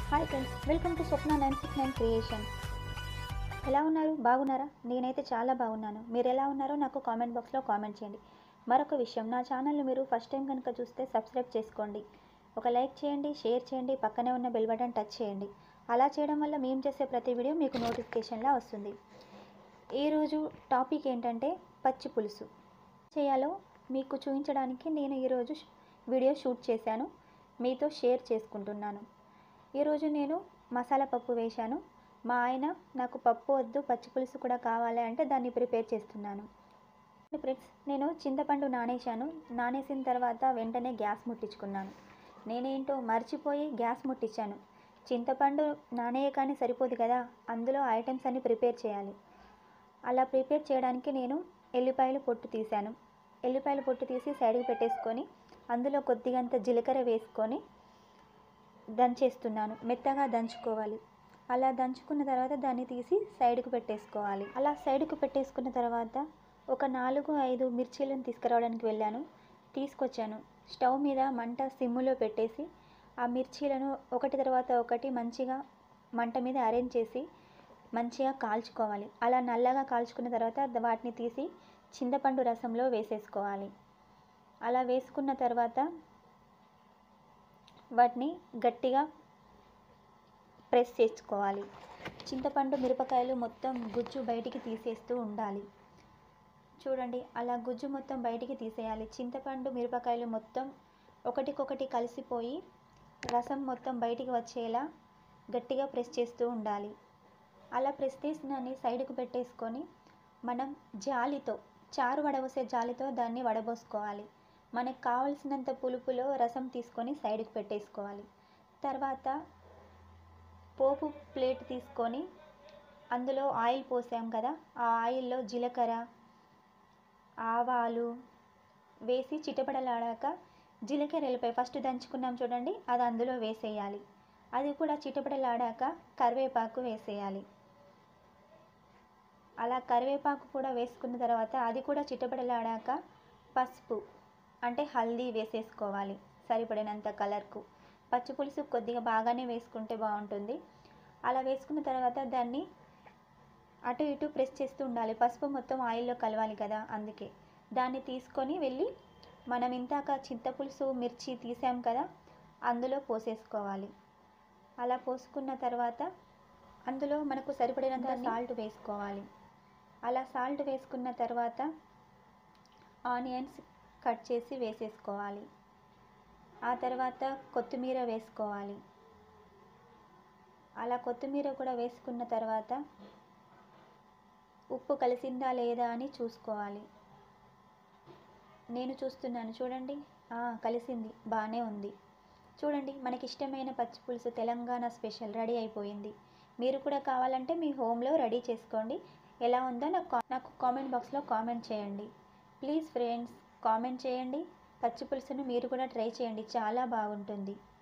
hi friends welcome to Swapna nine six nine creation ఎలా ఉన్నారు బాగున్నారా నేనైతే చాలా బాగున్నాను మీరు ఎలా ఉన్నారో నాకు కామెంట్ బాక్స్లో కామెంట్ చేయండి మరొక విషయం నా ఛానల్ని మీరు ఫస్ట్ టైం కనుక చూస్తే సబ్స్క్రైబ్ చేసుకోండి ఒక లైక్ చేయండి షేర్ చేయండి పక్కనే ఉన్న బెల్ బటన్ టచ్ చేయండి అలా చేయడం వల్ల మేము చేసే ప్రతి వీడియో మీకు నోటిఫికేషన్లా వస్తుంది ఈరోజు టాపిక్ ఏంటంటే పచ్చి పులుసు చేయాలో మీకు చూపించడానికి నేను ఈరోజు ష్- వీడియో షూట్ చేశాను మీతో షేర్ చేసుకుంటున్నాను ఈరోజు నేను మసాలా పప్పు వేశాను మా ఆయన నాకు పప్పు వద్దు పచ్చి పులుసు కూడా కావాలి అంటే దాన్ని ప్రిపేర్ చేస్తున్నాను ఫ్రెండ్స్ నేను చింతపండు నానేశాను నానేసిన తర్వాత వెంటనే గ్యాస్ ముట్టించుకున్నాను నేనేంటో మర్చిపోయి గ్యాస్ ముట్టించాను చింతపండు నానేయగానే సరిపోదు కదా అందులో ఐటమ్స్ అన్ని ప్రిపేర్ చేయాలి అలా ప్రిపేర్ చేయడానికి నేను ఎల్లిపాయలు పొట్టు తీశాను ఎల్లిపాయలు పొట్టు తీసి సైడ్కి పెట్టేసుకొని అందులో కొద్దిగంత జీలకర్ర వేసుకొని దంచేస్తున్నాను మెత్తగా దంచుకోవాలి అలా దంచుకున్న తర్వాత దాన్ని తీసి సైడ్కి పెట్టేసుకోవాలి అలా సైడ్కి పెట్టేసుకున్న తర్వాత ఒక నాలుగు ఐదు మిర్చీలను తీసుకురావడానికి వెళ్ళాను తీసుకొచ్చాను స్టవ్ మీద మంట సిమ్ములో పెట్టేసి ఆ మిర్చీలను ఒకటి తర్వాత ఒకటి మంచిగా మంట మీద అరేంజ్ చేసి మంచిగా కాల్చుకోవాలి అలా నల్లగా కాల్చుకున్న తర్వాత ద- వాటిని తీసి చింతపండు రసంలో వేసేసుకోవాలి అలా వేసుకున్న తర్వాత వాటిని గట్టిగా ప్రెస్ చేసుకోవాలి చింతపండు మిరపకాయలు మొత్తం గుజ్జు బయటికి తీసేస్తూ ఉండాలి చూడండి అలా గుజ్జు మొత్తం బయటికి తీసేయాలి చింతపండు మిరపకాయలు మొత్తం ఒకటికొకటి కలిసిపోయి రసం మొత్తం బయటికి వచ్చేలా గట్టిగా ప్రెస్ చేస్తూ ఉండాలి అలా ప్రెస్ చేసినని సైడ్కు పెట్టేసుకొని మనం జాలితో చారు వడబోసే జాలితో దాన్ని వడబోసుకోవాలి మనకు కావలసినంత పులుపులో రసం తీసుకొని సైడ్కి పెట్టేసుకోవాలి తర్వాత పోపు ప్లేట్ తీసుకొని అందులో ఆయిల్ పోసాం కదా ఆ ఆయిల్లో జీలకర్ర ఆవాలు వేసి చిటపటలాడాక జీలకర్ర ఎల్లిపాయ ఫస్ట్ దంచుకున్నాం చూడండి అది అందులో వేసేయాలి అది కూడా చిటపటలాడాక కరివేపాకు వేసేయాలి అలా కరివేపాకు కూడా వేసుకున్న తర్వాత అది కూడా చిటపటలాడాక పసుపు అంటే హల్దీ వేసేసుకోవాలి సరిపడినంత కలర్కు పచ్చి పులుసు కొద్దిగా బాగానే వేసుకుంటే బాగుంటుంది అలా వేసుకున్న తర్వాత దాన్ని అటు ఇటు ప్రెస్ చేస్తూ ఉండాలి పసుపు మొత్తం ఆయిల్లో కలవాలి కదా అందుకే దాన్ని తీసుకొని వెళ్ళి మనం ఇంతాక చింతపులుసు మిర్చి తీసాం కదా అందులో పోసేసుకోవాలి అలా పోసుకున్న తర్వాత అందులో మనకు సరిపడినంత సాల్ట్ వేసుకోవాలి అలా సాల్ట్ వేసుకున్న తర్వాత ఆనియన్స్ కట్ చేసి వేసేసుకోవాలి ఆ తర్వాత కొత్తిమీర వేసుకోవాలి అలా కొత్తిమీర కూడా వేసుకున్న తర్వాత ఉప్పు కలిసిందా లేదా అని చూసుకోవాలి నేను చూస్తున్నాను చూడండి ఆ, కలిసింది బాగానే ఉంది చూడండి మనకి ఇష్టమైన పచ్చి పులుసు తెలంగాణ స్పెషల్ రెడీ అయిపోయింది మీరు కూడా కావాలంటే మీ హోమ్లో రెడీ చేసుకోండి ఎలా ఉందో నాకు కా- నాకు కామెంట్ బాక్స్లో కామెంట్ చేయండి ప్లీజ్ ఫ్రెండ్స్ కామెంట్ చేయండి పచ్చి పులుసును మీరు కూడా ట్రై చేయండి చాలా బాగుంటుంది